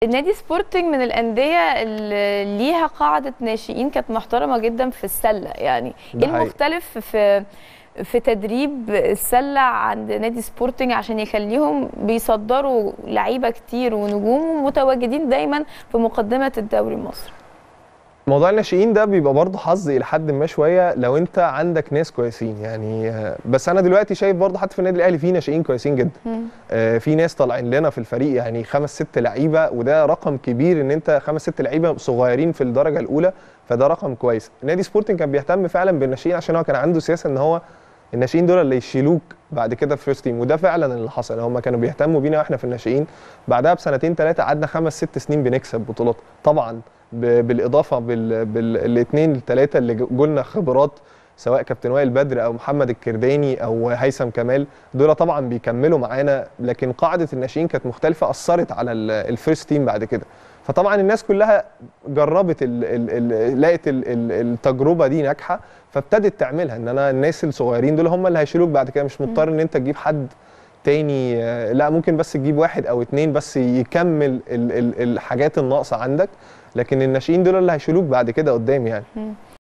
النادي سبورتنج من الانديه اللي ليها قاعده ناشئين كانت محترمه جدا في السله يعني ده ايه حقيقي. المختلف في في تدريب السله عند نادي سبورتنج عشان يخليهم بيصدروا لعيبه كتير ونجوم متواجدين دايما في مقدمه الدوري المصري موضوع الناشئين ده بيبقى برضه حظ الى حد ما شويه لو انت عندك ناس كويسين يعني آه، بس انا دلوقتي شايف برضه حتى في النادي الاهلي في ناشئين كويسين جدا آه، في ناس طالعين لنا في الفريق يعني خمس ست لعيبه وده رقم كبير ان انت خمس ست لعيبه صغيرين في الدرجه الاولى فده رقم كويس نادي سبورتنج كان بيهتم فعلا بالناشئين عشان هو كان عنده سياسه ان هو الناشئين دول اللي يشيلوك بعد كده في فيرست تيم وده فعلا اللي حصل هم كانوا بيهتموا بينا واحنا في الناشئين بعدها بسنتين ثلاثه قعدنا خمس ست سنين بنكسب بطولات طبعا ب- بالاضافه بالاثنين الثلاثه اللي جولنا خبرات سواء كابتن وائل بدر او محمد الكرداني او هيثم كمال دول طبعا بيكملوا معانا لكن قاعده الناشئين كانت مختلفه اثرت على ال- الفيرست تيم بعد كده فطبعا الناس كلها جربت ال ال ال لقت ال ال التجربه دي ناجحه فابتدت تعملها ان انا الناس الصغيرين دول هم اللي هيشيلوك بعد كده مش مضطر ان انت تجيب حد تاني آه، لا ممكن بس تجيب واحد او اتنين بس يكمل ال ال الحاجات الناقصه عندك لكن الناشئين دول اللي هيشيلوك بعد كده قدام يعني